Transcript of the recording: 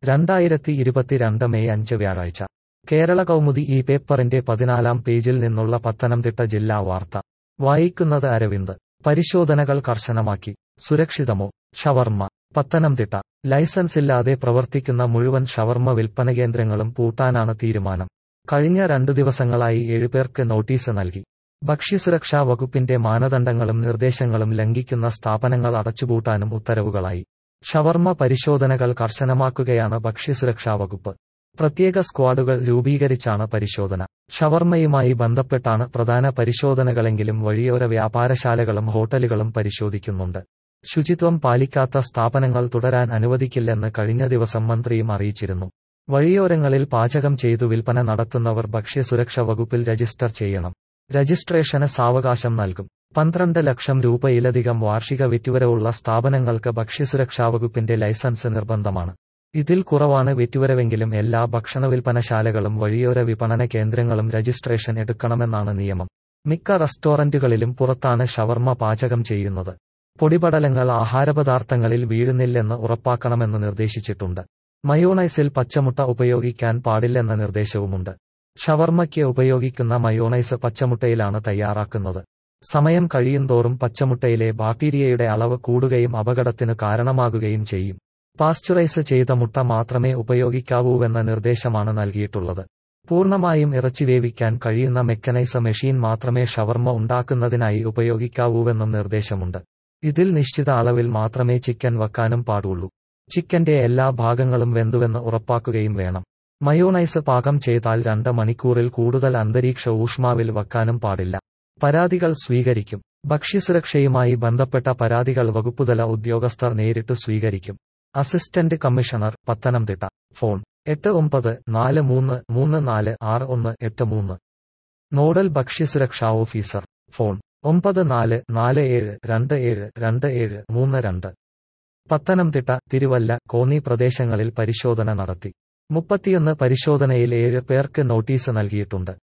രണ്ടായിരത്തി ഇരുപത്തിരണ്ട് മെയ് അഞ്ച് വ്യാഴാഴ്ച കേരള കൗമുദി ഈ പേപ്പറിന്റെ പതിനാലാം പേജിൽ നിന്നുള്ള പത്തനംതിട്ട ജില്ലാ വാർത്ത വായിക്കുന്നത് അരവിന്ദ് പരിശോധനകൾ കർശനമാക്കി സുരക്ഷിതമോ ഷവർമ്മ പത്തനംതിട്ട ലൈസൻസില്ലാതെ പ്രവർത്തിക്കുന്ന മുഴുവൻ ഷവർമ്മ വിൽപ്പന കേന്ദ്രങ്ങളും പൂട്ടാനാണ് തീരുമാനം കഴിഞ്ഞ രണ്ടു ദിവസങ്ങളായി ഏഴുപേർക്ക് നോട്ടീസ് നൽകി ഭക്ഷ്യസുരക്ഷാ വകുപ്പിന്റെ മാനദണ്ഡങ്ങളും നിർദ്ദേശങ്ങളും ലംഘിക്കുന്ന സ്ഥാപനങ്ങൾ അടച്ചുപൂട്ടാനും ഉത്തരവുകളായി ഷവർമ്മ പരിശോധനകൾ കർശനമാക്കുകയാണ് ഭക്ഷ്യസുരക്ഷാ വകുപ്പ് പ്രത്യേക സ്ക്വാഡുകൾ രൂപീകരിച്ചാണ് പരിശോധന ഷവർമ്മയുമായി ബന്ധപ്പെട്ടാണ് പ്രധാന പരിശോധനകളെങ്കിലും വഴിയോര വ്യാപാരശാലകളും ഹോട്ടലുകളും പരിശോധിക്കുന്നുണ്ട് ശുചിത്വം പാലിക്കാത്ത സ്ഥാപനങ്ങൾ തുടരാൻ അനുവദിക്കില്ലെന്ന് കഴിഞ്ഞ ദിവസം മന്ത്രിയും അറിയിച്ചിരുന്നു വഴിയോരങ്ങളിൽ പാചകം ചെയ്തു വിൽപ്പന നടത്തുന്നവർ ഭക്ഷ്യസുരക്ഷ വകുപ്പിൽ രജിസ്റ്റർ ചെയ്യണം രജിസ്ട്രേഷന് സാവകാശം നൽകും പന്ത്രണ്ട് ലക്ഷം രൂപയിലധികം വാർഷിക വിറ്റുവരവുള്ള സ്ഥാപനങ്ങൾക്ക് ഭക്ഷ്യസുരക്ഷാ വകുപ്പിന്റെ ലൈസൻസ് നിർബന്ധമാണ് ഇതിൽ കുറവാണ് വിറ്റുവരവെങ്കിലും എല്ലാ ഭക്ഷണ വിൽപ്പനശാലകളും വഴിയോര വിപണന കേന്ദ്രങ്ങളും രജിസ്ട്രേഷൻ എടുക്കണമെന്നാണ് നിയമം മിക്ക റെസ്റ്റോറന്റുകളിലും പുറത്താണ് ഷവർമ്മ പാചകം ചെയ്യുന്നത് പൊടിപടലങ്ങൾ ആഹാരപദാർത്ഥങ്ങളിൽ വീഴുന്നില്ലെന്ന് ഉറപ്പാക്കണമെന്ന് നിർദ്ദേശിച്ചിട്ടുണ്ട് മയോണൈസിൽ പച്ചമുട്ട ഉപയോഗിക്കാൻ പാടില്ലെന്ന നിർദ്ദേശവുമുണ്ട് ഷവർമ്മയ്ക്ക് ഉപയോഗിക്കുന്ന മയോണൈസ് പച്ചമുട്ടയിലാണ് തയ്യാറാക്കുന്നത് സമയം കഴിയുന്തോറും പച്ചമുട്ടയിലെ ബാക്ടീരിയയുടെ അളവ് കൂടുകയും അപകടത്തിന് കാരണമാകുകയും ചെയ്യും പാസ്ചറൈസ് ചെയ്ത മുട്ട മാത്രമേ ഉപയോഗിക്കാവൂവെന്ന നിർദ്ദേശമാണ് നൽകിയിട്ടുള്ളത് പൂർണ്ണമായും ഇറച്ചി വേവിക്കാൻ കഴിയുന്ന മെക്കനൈസ മെഷീൻ മാത്രമേ ഷവർമ്മ ഉണ്ടാക്കുന്നതിനായി ഉപയോഗിക്കാവൂവെന്നും നിർദ്ദേശമുണ്ട് ഇതിൽ നിശ്ചിത അളവിൽ മാത്രമേ ചിക്കൻ വെക്കാനും പാടുള്ളൂ ചിക്കന്റെ എല്ലാ ഭാഗങ്ങളും വെന്തുവെന്ന് ഉറപ്പാക്കുകയും വേണം മയോണൈസ് പാകം ചെയ്താൽ രണ്ട് മണിക്കൂറിൽ കൂടുതൽ അന്തരീക്ഷ ഊഷ്മാവിൽ വെക്കാനും പാടില്ല പരാതികൾ സ്വീകരിക്കും ഭക്ഷ്യസുരക്ഷയുമായി ബന്ധപ്പെട്ട പരാതികൾ വകുപ്പുതല ഉദ്യോഗസ്ഥർ നേരിട്ട് സ്വീകരിക്കും അസിസ്റ്റന്റ് കമ്മീഷണർ പത്തനംതിട്ട ഫോൺ എട്ട് ഒമ്പത് നാല് മൂന്ന് മൂന്ന് നാല് ആറ് ഒന്ന് എട്ട് മൂന്ന് നോഡൽ ഭക്ഷ്യസുരക്ഷാ ഓഫീസർ ഫോൺ ഒമ്പത് നാല് നാല് ഏഴ് രണ്ട് ഏഴ് രണ്ട് ഏഴ് മൂന്ന് രണ്ട് പത്തനംതിട്ട തിരുവല്ല കോന്നി പ്രദേശങ്ങളിൽ പരിശോധന നടത്തി മുപ്പത്തിയൊന്ന് പരിശോധനയിൽ ഏഴ് പേർക്ക് നോട്ടീസ് നൽകിയിട്ടുണ്ട്